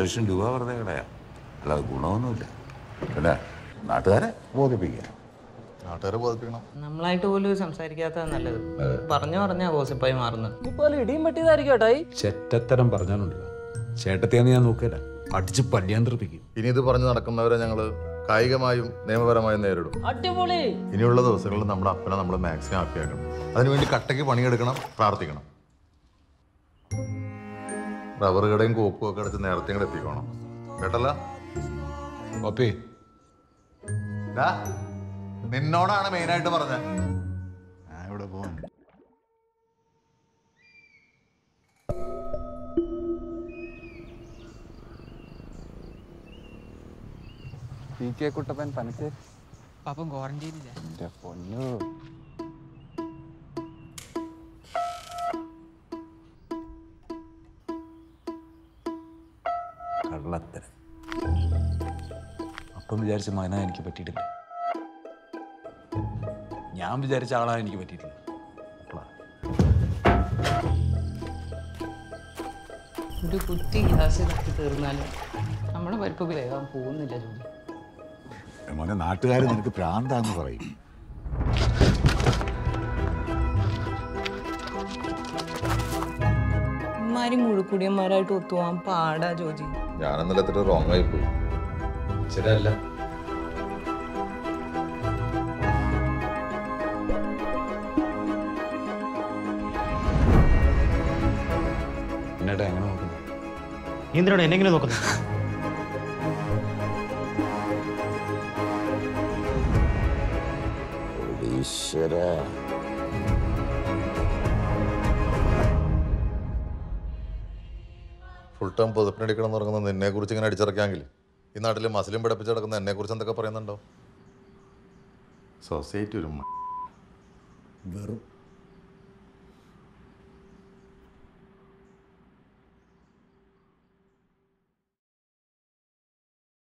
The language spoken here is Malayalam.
ലക്ഷം രൂപ വെറുതെ കളയാം അല്ലാതെ ഗുണമൊന്നുമില്ല പിന്നെ നാട്ടുകാരെ ബോധിപ്പിക്കുക നാട്ടുകാരെ ബോധിപ്പിക്കണം നമ്മളായിട്ട് പോലും സംസാരിക്കാത്ത നല്ലത് പറഞ്ഞു പറഞ്ഞാ ഗോസിപ്പായി മാറുന്നത് ഇപ്പൊ ഇടിയും പറ്റിയതായിരിക്കും ഏട്ടായി ചെറ്റത്തരം പറഞ്ഞാലുണ്ടല്ലോ ചേട്ടത്തിയാന്ന് ഞാൻ നോക്കില്ല അടിച്ച് പല്ലിയാൻ തെറിപ്പിക്കും ഇനി ഇത് പറഞ്ഞു നടക്കുന്നവരെ ഞങ്ങൾ കായികമായും നിയമപരമായും നേരിടും അടിപൊളി ഇനിയുള്ള ദിവസങ്ങളിൽ നമ്മുടെ അപ്പനെ നമ്മൾ മാക്സിമം ഹാപ്പിയാക്കണം അതിനുവേണ്ടി കട്ടയ്ക്ക് പണിയെടുക്കണം പ്രാർത്ഥിക്കണം റബ്ബർ കടയും കോപ്പും ഒക്കെ അടച്ച് നേരത്തെ ഇങ്ങോട്ട് എത്തിക്കണം കേട്ടല്ല ഓപ്പേ ഡാ, നിന്നോടാണ് മെയിനായിട്ട് പറഞ്ഞത് ഞാൻ ഇവിടെ പോവാൻ പി കെ കുട്ടപ്പൻ പനക്ക് പാപ്പം ക്വാറന്റൈനില്ല എൻ്റെ പൊന്നു കള്ളത്തരം അപ്പം വിചാരിച്ച മകനാ എനിക്ക് പറ്റിയിട്ടില്ല ഞാൻ വിചാരിച്ച ആളാ എനിക്ക് പറ്റിയിട്ടില്ല അപ്പളാ. ഒരു കുറ്റി ഗ്യാസ് കത്തി തീർന്നാലും നമ്മുടെ പരിപ്പ് വേഗം പോകുന്നില്ല ജോലി മോനെ നാട്ടുകാർ നിനക്ക് പ്രാന്താന്ന് പറയും ഇമാരി മുഴുക്കുടിയന്മാരായിട്ട് ഒത്തുപോകാൻ പാടാ ജോജി ഞാനെന്നല്ല എത്ര റോങ് ആയി പോയി ശരിയല്ല എന്നേട്ടാ എങ്ങനെ നോക്കുന്നു നീ എന്തിനാണ് എന്നെങ്കിലും നോക്കുന്നത് ഈശ്വര ഫുൾ ടൈം പുതപ്പിനടിക്കണം എന്ന് പറയുന്നത് നിന്നെ കുറിച്ച് ഇങ്ങനെ അടിച്ചിറക്കാമെങ്കിൽ ഈ നാട്ടിൽ മസിലും പിടപ്പിച്ച് കിടക്കുന്ന എന്നെ കുറിച്ച് എന്തൊക്കെ പറയുന്നുണ്ടോ സൊസൈറ്റി ഒരു മ- വെറും